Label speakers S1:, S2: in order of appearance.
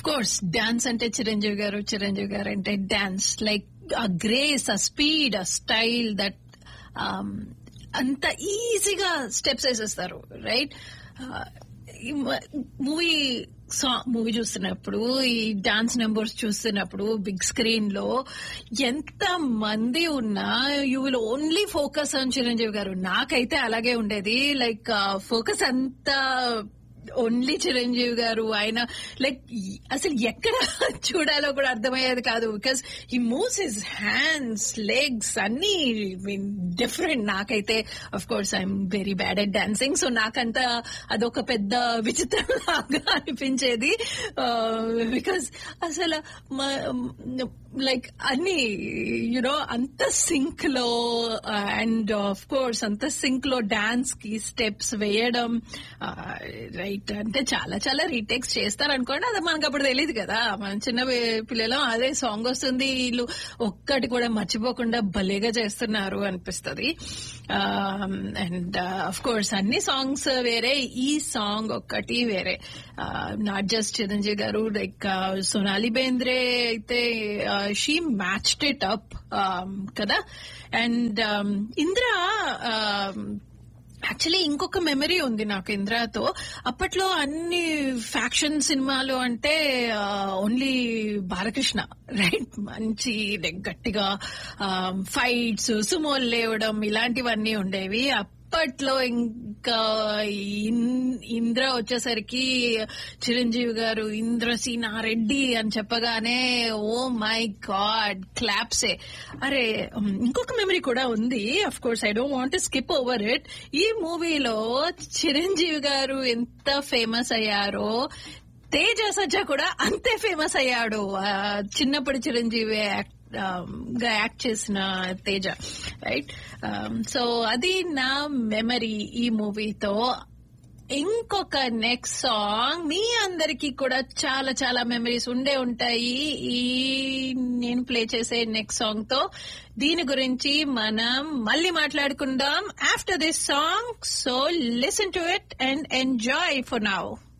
S1: course dance అంటే చిరంజీవి గారు చిరంజీవి గారు అంటే డాన్స్ లైక్ ఆ గ్రేస్ ఆ స్పీడ్ ఆ స్టైల్ దట్ అంత ఈజీగా స్టెప్స్ వేసేస్తారు రైట్ మూవీ మూవీ చూస్తున్నప్పుడు ఈ డాన్స్ నెంబర్స్ చూస్తున్నప్పుడు బిగ్ స్క్రీన్ లో ఎంత మంది ఉన్నా you will only focus on Chiranjeevi గారు నాకైతే అలాగే ఉండేది లైక్ ఫోకస్ అంతా ఓన్లీ చిరంజీవి గారు ఆయన లైక్ అసలు ఎక్కడ చూడాలో కూడా అర్థమయ్యేది కాదు బికాస్ ఈ మూవ్స్ హిస్ హ్యాండ్స్ లెగ్స్ అన్ని మీన్ డిఫరెంట్ నాకైతే of course I'm very bad at dancing so నాకంతా అదొక పెద్ద విచిత్రం లాగా అనిపించేది బికాస్ అసలు లైక్ అన్ని యునో అంత సింక్ లో అండ్ ఆఫ్ కోర్స్ అంత సింక్ లో డాన్స్ కి స్టెప్స్ వేయడం రైట్ అంటే చాలా చాలా రీటేక్స్ చేస్తారు అనుకోండి అది మనకు అప్పుడు తెలియదు కదా మనం చిన్న పిల్లలు అదే సాంగ్ వస్తుంది వీళ్ళు ఒక్కటి కూడా మర్చిపోకుండా భలేగా చేస్తున్నారు అనిపిస్తుంది అండ్ అఫ్ కోర్స్ అన్ని సాంగ్స్ వేరే ఈ సాంగ్ ఒక్కటి వేరే నాట్ జస్ట్ చిరంజీవి గారు లైక్ సోనాలి బేంద్రే అయితే షీ మ్యాచ్డ్ ఇట్ అప్ కదా అండ్ ఇంద్ర యాక్చువల్లీ ఇంకొక మెమరీ ఉంది నాకు ఇంద్రాతో అప్పట్లో అన్ని ఫ్యాక్షన్ సినిమాలు అంటే ఓన్లీ బాలకృష్ణ రైట్ మంచి గట్టిగా ఫైట్స్ సుమోలు లేవడం ఇలాంటివన్నీ ఉండేవి అప్పట్లో ఇంకా ఇంద్ర వచ్చేసరికి చిరంజీవి గారు ఇంద్రసీనా రెడ్డి అని చెప్పగానే ఓ మై గాడ్ క్లాప్సే అరే ఇంకొక మెమరీ కూడా ఉంది of course I don't want skip over it ఈ మూవీలో చిరంజీవి గారు ఎంత ఫేమస్ అయ్యారో తేజ సజ్జా కూడా అంతే ఫేమస్ అయ్యాడు చిన్నప్పటి చిరంజీవి గా యాక్ట్ చేసిన తేజ రైట్ సో అది నా మెమరీ ఈ మూవీతో ఇంకొక నెక్స్ట్ సాంగ్ మీ అందరికి కూడా చాలా చాలా మెమరీస్ ఉండే ఉంటాయి ఈ నేను ప్లే చేసే నెక్స్ట్ సాంగ్ తో దీని గురించి మనం మళ్ళీ మాట్లాడుకుందాం after this song so listen to it and enjoy for now